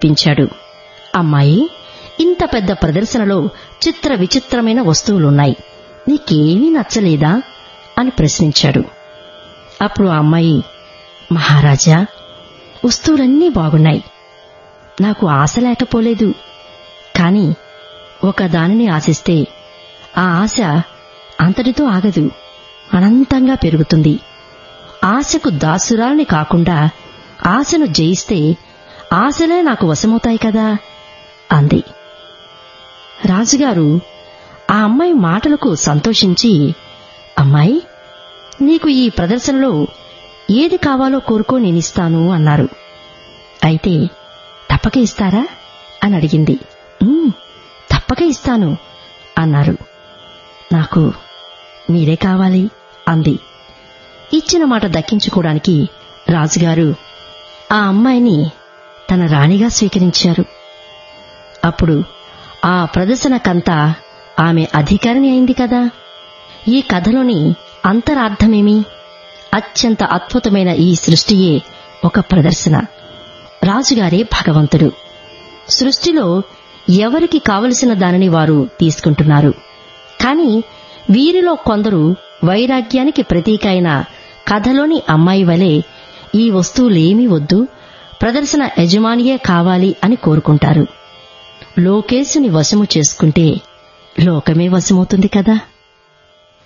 పించాడు అమ్మాయి ఇంత పెద్ద ప్రదర్శనలో చిత్ర విచిత్రమైన వస్తువులున్నాయి నీకేమీ నచ్చలేదా అని ప్రశ్నించాడు అప్పుడు ఆ అమ్మాయి మహారాజా వస్తువులన్నీ బాగున్నాయి నాకు ఆశ లేకపోలేదు కాని ఒక దానిని ఆశిస్తే ఆ ఆశ అంతటితో ఆగదు అనంతంగా పెరుగుతుంది ఆశకు దాసురాల్ని కాకుండా ఆశను జయిస్తే ఆశలే నాకు వశమవుతాయి కదా అంది రాజుగారు ఆ అమ్మాయి మాటలకు సంతోషించి అమ్మాయి నీకు ఈ ప్రదర్శనలో ఏది కావాలో కోరుకో నేనిస్తాను అన్నారు అయితే తప్పక ఇస్తారా అని అడిగింది "ఉమ్, తప్పక ఇస్తాను అన్నారు నాకు మీరే కావాలి అంది ఇచ్చిన మాట దక్కించుకోవడానికి రాజుగారు ఆ అమ్మాయిని తన రాణిగా స్వీకరించారు అప్పుడు ఆ ప్రదర్శనకంతా ఆమె అధికారిని అయింది కదా ఈ కథలోని అంతరార్థమేమి అత్యంత అద్భుతమైన ఈ సృష్టియే ఒక ప్రదర్శన రాజుగారే భగవంతుడు సృష్టిలో ఎవరికి కావలసిన దానిని వారు తీసుకుంటున్నారు కాని వీరిలో కొందరు వైరాగ్యానికి ప్రతీక అయిన కథలోని అమ్మాయి వలె ఈ వస్తువులేమీ వద్దు ప్రదర్శన యజమానియే కావాలి అని కోరుకుంటారు లోకేశుని వశము చేసుకుంటే లోకమే వశమవుతుంది కదా